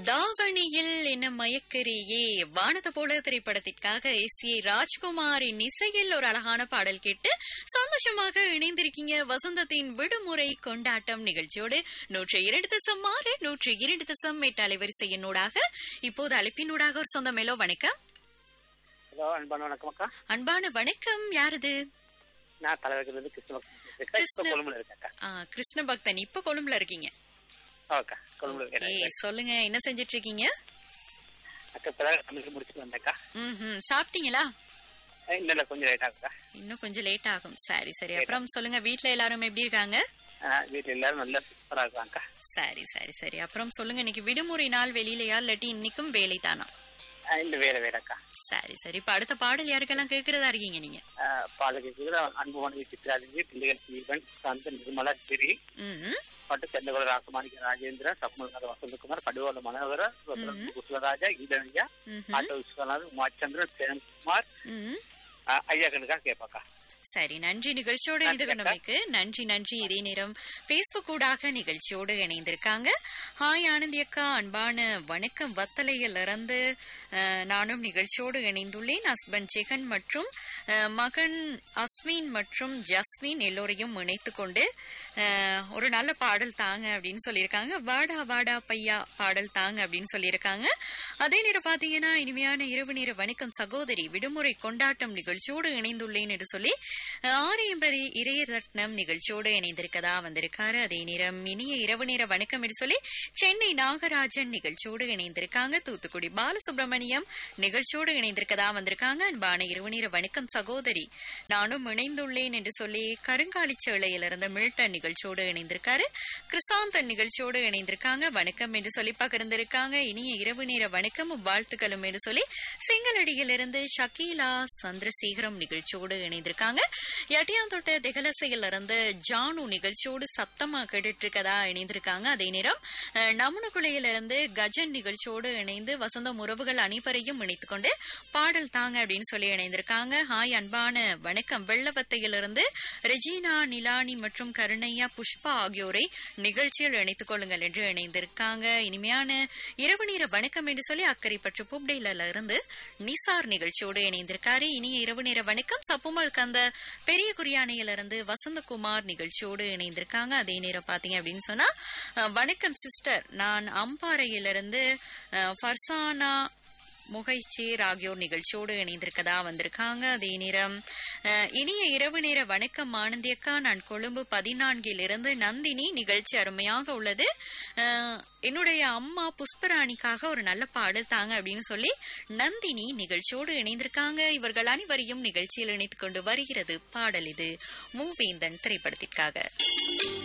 தாவணியில் என்ன மயக்கரியே வானத்தை போல திரைப்படத்திற்காக எஸ் ஏ ராஜ்குமாரின் இசையில் ஒரு அழகான பாடல் கேட்டு சந்தோஷமாக இணைந்திருக்கீங்க வசந்தத்தின் விடுமுறை கொண்டாட்டம் நிகழ்ச்சியோடு நூற்றி இரண்டு தசம் ஆறு நூற்றி இரண்டு தசம் எட்டு அலைவரிசையினூடாக இப்போது அழைப்பினூடாக ஒரு சொந்த மேலோ வணக்கம் ஹலோ அன்பான வணக்கம் அக்கா அன்பான வணக்கம் யாரது நான் தலைவர்கள் கிருஷ்ண இப்போ கிருஷ்ண- கொழும்புல இருக்கேன் அக்கா ஆ, கிருஷ்ண பக்தன் இப்ப கொழும்புல இருக்கீங்க ஓகே கொழும்புல ஏ இருக்கேன் சொல்லுங்க என்ன செஞ்சிட்டு இருக்கீங்க அக்கா இப்பதான் தமிழுக்கு முடிச்சுட்டு வந்தேன்க்கா ம் சாப்பிட்டீங்களா அஹ் இல்ல இல்ல கொஞ்சம் லேட் ஆகுக்கா இன்னும் கொஞ்சம் லேட் ஆகும் சரி சரி அப்புறம் சொல்லுங்க வீட்ல எல்லாரும் எப்படி இருக்காங்க அஹ் வீட்டுல எல்லாரும் நல்லா சூப்பரா இருக்காங்கக்கா சரி சரி சரி அப்புறம் சொல்லுங்க இன்னைக்கு விடுமுறை நாள் வெளியிலயா இல்லாட்டி இன்னைக்கும் வேலை தானா அஹ் இந்த வேற வேறக்கா சரி சரி இப்ப அடுத்த பாடல் யாருக்கெல்லாம் கேட்கறதா இருக்கீங்க நீங்க பாலகி அன்பு மனைவி சித்ராஜி பிள்ளைகள் ஜீவன் சாந்த நிர்மலா திரி ம் பட்டு செந்தகுல ராசமாணிக்க ராஜேந்திர சப்மல்நாத வசந்தகுமார் கடுவால மனோகர குசலராஜா ஈடனையா ம்ஹும். ஆட்டோ விஸ்வநாத் உமாச்சந்திரன் சேனகுமார் ம் அஹ் ஐயா கணுக்கா கேட்பாக்கா சரி நன்றி நிகழ்ச்சியோடு நன்றி, இணைந்து கொண்டமைக்கு நன்றி நன்றி இதே நேரம் பேஸ்புக் ஊடாக நிகழ்ச்சியோடு இணைந்திருக்காங்க ஹாய் ஆனந்தி அக்கா அன்பான வணக்கம் வத்தலையில் இருந்து அஹ், நானும் நிகழ்ச்சியோடு இணைந்துள்ளேன் ஹஸ்பண்ட் ஜெகன் மற்றும் அஹ், மகன் அஸ்வின் மற்றும் ஜஸ்வின் எல்லோரையும் இணைத்துக் கொண்டு அஹ், ஒரு நல்ல பாடல் தாங்க அப்படின்னு சொல்லியிருக்காங்க வாடா வாடா பையா பாடல் தாங்க அப்படின்னு சொல்லியிருக்காங்க அதே நேரம் பாத்தீங்கன்னா இனிமையான இரவு நேர வணக்கம் சகோதரி விடுமுறை கொண்டாட்டம் நிகழ்ச்சியோடு இணைந்துள்ளேன் என்று சொல்லி ஆரியம்பரி இறையரத்னம் நிகழ்ச்சியோடு இணைந்திருக்கதா வந்திருக்காரு அதே நேரம் இனிய இரவு நேர வணக்கம் என்று சொல்லி சென்னை நாகராஜன் நிகழ்ச்சியோடு இணைந்திருக்காங்க தூத்துக்குடி பாலசுப்ரமணியம் நிகழ்ச்சியோடு இணைந்திருக்கதா வந்திருக்காங்க அன்பான இரவு நேர வணக்கம் சகோதரி நானும் இணைந்துள்ளேன் என்று சொல்லி கருங்காலிச்சேளையில இருந்த மில்டன் நிகழ்ச்சியோடு இணைந்திருக்காரு கிறிஸ்தாந்தன் நிகழ்ச்சியோடு இணைந்திருக்காங்க வணக்கம் என்று சொல்லி பகிர்ந்திருக்காங்க இனிய இரவு நேர வணக்கமும் வாழ்த்துக்களும் என்று சொல்லி சிங்களடியிலிருந்து ஷக்கீலா சந்திரசேகரம் நிகழ்ச்சியோடு இணைந்திருக்காங்க எட்டியாந்தோட்ட திகலசையில இருந்து ஜானு நிகழ்ச்சியோடு சத்தமா கேட்டுட்டு இருக்கதா இணைந்திருக்காங்க அதே நேரம் அஹ், நமனுக்குழையில இருந்து கஜன் நிகழ்ச்சியோடு இணைந்து வசந்தம் உறவுகள் அனைவரையும் இணைத்துக் கொண்டு பாடல் தாங்க அப்படின்னு சொல்லி இணைந்திருக்காங்க ஹாய் அன்பான வணக்கம் வெள்ளவத்தையிலிருந்து ரெஜினா நிலானி மற்றும் கருணையா புஷ்பா ஆகியோரை நிகழ்ச்சியில் இணைத்துக் கொள்ளுங்கள் என்று இணைந்திருக்காங்க இனிமையான இரவு நேர வணக்கம் என்று சொல்லி அக்கறை பற்று புப்டேல இருந்து நிசார் நிகழ்ச்சியோடு இணைந்திருக்காரு இனிய இரவு நேர வணக்கம் சப்புமல் கந்த பெரிய குறியானையிலிருந்து வசந்தகுமார் நிகழ்ச்சியோடு இணைந்திருக்காங்க அதே நேரம் பாத்தீங்க அப்படின்னு சொன்னா அஹ், வணக்கம் சிஸ்டர் நான் அம்பாறையிலிருந்து அஹ், ஃபர்சானா முகைச்சீர் ஆகியோர் நிகழ்ச்சியோடு இணைந்திருக்கதா வந்திருக்காங்க அதே நேரம் அஹ், இனிய இரவு நேர வணக்கம் ஆனந்தியக்கா நான் கொழும்பு பதினான்கில் இருந்து நந்தினி நிகழ்ச்சி அருமையாக உள்ளது அஹ், என்னுடைய அம்மா புஷ்பராணிக்காக ஒரு நல்ல பாடல் தாங்க அப்படின்னு சொல்லி நந்தினி நிகழ்ச்சியோடு இணைந்திருக்காங்க இவர்கள் அனைவரையும் நிகழ்ச்சியில் இணைத்துக் கொண்டு வருகிறது பாடல் இது மூவேந்தன் திரைப்படத்திற்காக